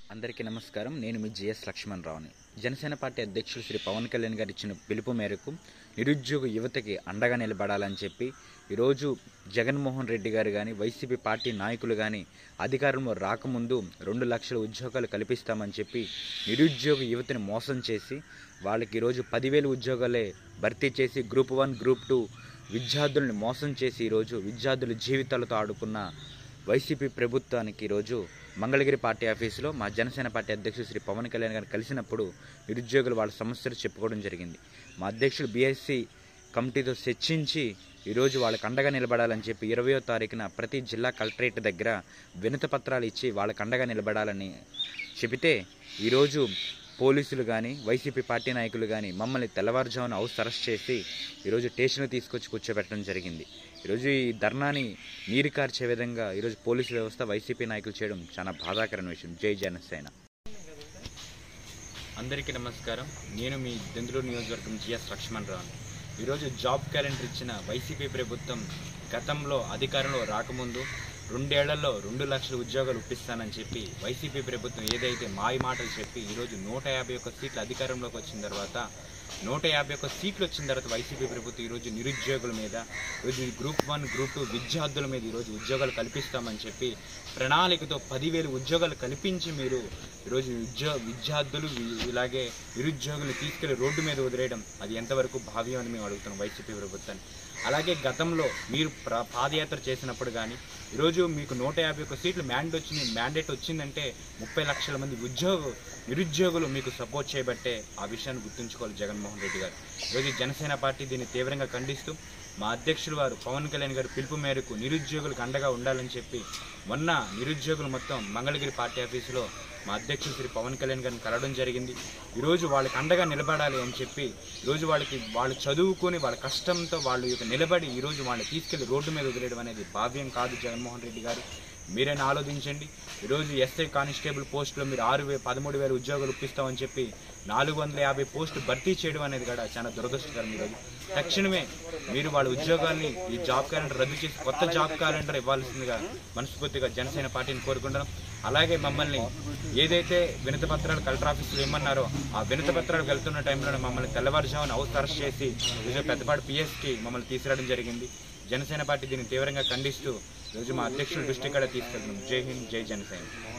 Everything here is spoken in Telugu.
అందరికీ నమస్కారం నేను మీ జిఎస్ లక్ష్మణ్ రావుని జనసేన పార్టీ అధ్యక్షులు శ్రీ పవన్ కళ్యాణ్ గారు ఇచ్చిన పిలుపు మేరకు నిరుద్యోగ యువతకి అండగా నిలబడాలని చెప్పి ఈరోజు జగన్మోహన్ రెడ్డి గారు కానీ వైసీపీ పార్టీ నాయకులు కానీ అధికారంలో రాకముందు రెండు లక్షల ఉద్యోగాలు కల్పిస్తామని చెప్పి నిరుద్యోగ యువతని మోసం చేసి వాళ్ళకి ఈరోజు పదివేలు ఉద్యోగాలే భర్తీ చేసి గ్రూప్ వన్ గ్రూప్ టూ విద్యార్థుల్ని మోసం చేసి ఈరోజు విద్యార్థుల జీవితాలతో ఆడుకున్న వైసీపీ ప్రభుత్వానికి ఈరోజు మంగళగిరి పార్టీ ఆఫీసులో మా జనసేన పార్టీ అధ్యక్షుడు శ్రీ పవన్ కళ్యాణ్ గారిని కలిసినప్పుడు నిరుద్యోగులు వాళ్ళ సమస్యలు చెప్పుకోవడం జరిగింది మా అధ్యక్షుడు బీఎస్సీ కమిటీతో చర్చించి ఈరోజు వాళ్ళకి అండగా నిలబడాలని చెప్పి ఇరవయో తారీఖున ప్రతి జిల్లా కలెక్టరేట్ దగ్గర వినతి పత్రాలు ఇచ్చి వాళ్ళకి అండగా నిలబడాలని చెబితే ఈరోజు పోలీసులు కానీ వైసీపీ పార్టీ నాయకులు కానీ మమ్మల్ని తెల్లవారుజామున హౌస్ అరెస్ట్ చేసి ఈరోజు స్టేషన్లో తీసుకొచ్చి కూర్చోబెట్టడం జరిగింది ఈరోజు ఈ ధర్నాని నీరు కార్చే విధంగా ఈరోజు పోలీసు వ్యవస్థ వైసీపీ నాయకులు చేయడం చాలా బాధాకరమైన విషయం జై జనసేన అందరికీ నమస్కారం నేను మీ దెందులూరు నియోజకవర్గం జిఎస్ లక్ష్మణ్ రావు ఈరోజు జాబ్ క్యాలెండర్ ఇచ్చిన వైసీపీ ప్రభుత్వం గతంలో అధికారంలో రాకముందు రెండేళ్లలో రెండు లక్షల ఉద్యోగాలు ఇప్పిస్తానని చెప్పి వైసీపీ ప్రభుత్వం ఏదైతే మాయ మాటలు చెప్పి ఈరోజు నూట యాభై ఒక్క సీట్లు అధికారంలోకి వచ్చిన తర్వాత నూట యాభై ఒక్క సీట్లు వచ్చిన తర్వాత వైసీపీ ప్రభుత్వం ఈరోజు నిరుద్యోగుల మీద ఈరోజు గ్రూప్ వన్ గ్రూప్ టూ విద్యార్థుల మీద ఈరోజు ఉద్యోగాలు కల్పిస్తామని చెప్పి ప్రణాళికతో పదివేలు ఉద్యోగాలు కల్పించి మీరు ఈరోజు ఉద్యో విద్యార్థులు వి- ఇలాగే నిరుద్యోగులు తీసుకెళ్లి రోడ్డు మీద వదిలేయడం అది ఎంతవరకు భావ్యం అని మేము అడుగుతున్నాం వైసీపీ ప్రభుత్వాన్ని అలాగే గతంలో మీరు ప్ర- పాదయాత్ర చేసినప్పుడు కానీ ఈరోజు మీకు నూట యాభై ఒక్క సీట్లు మ్యాండేట్ వచ్చింది మ్యాండేట్ వచ్చిందంటే ముప్పై లక్షల మంది ఉద్యోగ నిరుద్యోగులు మీకు సపోర్ట్ చేయబట్టే ఆ విషయాన్ని గుర్తుంచుకోవాలి జగన్మోహన్ రెడ్డి గారు ఈరోజు జనసేన పార్టీ దీన్ని తీవ్రంగా ఖండిస్తూ మా అధ్యక్షులు వారు పవన్ కళ్యాణ్ గారి పిలుపు మేరకు నిరుద్యోగులకు అండగా ఉండాలని చెప్పి మొన్న నిరుద్యోగులు మొత్తం మంగళగిరి పార్టీ ఆఫీసులో మా అధ్యక్షులు శ్రీ పవన్ కళ్యాణ్ గారిని కలవడం జరిగింది ఈరోజు వాళ్ళకి అండగా నిలబడాలి అని చెప్పి ఈరోజు వాళ్ళకి వాళ్ళు చదువుకొని వాళ్ళ కష్టంతో వాళ్ళు యొక్క నిలబడి ఈరోజు వాళ్ళని తీసుకెళ్లి రోడ్డు మీద వదిలేయడం అనేది భావ్యం కాదు జగన్మోహన్ రెడ్డి గారు మీరైనా ఆలోచించండి ఈరోజు ఎస్ఐ కానిస్టేబుల్ పోస్టులో మీరు ఆరు వే పదమూడు వేల ఉద్యోగాలు ఇప్పిస్తామని చెప్పి నాలుగు వందల యాభై పోస్టులు భర్తీ చేయడం అనేది కూడా చాలా దురదృష్టకరం ఈరోజు తక్షణమే మీరు వాళ్ళ ఉద్యోగాల్ని ఈ జాబ్ క్యాలెండర్ రద్దు చేసి కొత్త జాబ్ క్యాలెండర్ ఇవ్వాల్సిందిగా మనస్ఫూర్తిగా జనసేన పార్టీని కోరుకుంటున్నాం అలాగే మమ్మల్ని ఏదైతే వినతి పత్రాలు కలెక్టర్ ఆఫీసులో ఇమ్మన్నారో ఆ వినతి పత్రాలు వెళ్తున్న టైంలో మమ్మల్ని తెల్లవారుజామున హౌస్ అరెస్ట్ చేసి ఈరోజు పెద్దపాటి పిఎస్కి మమ్మల్ని తీసుకురావడం జరిగింది జనసేన పార్టీ దీన్ని తీవ్రంగా ఖండిస్తూ ఈరోజు మా అధ్యక్షుల దృష్టి కూడా తీసుకెళ్తున్నాం జై హింద్ జై జనసేన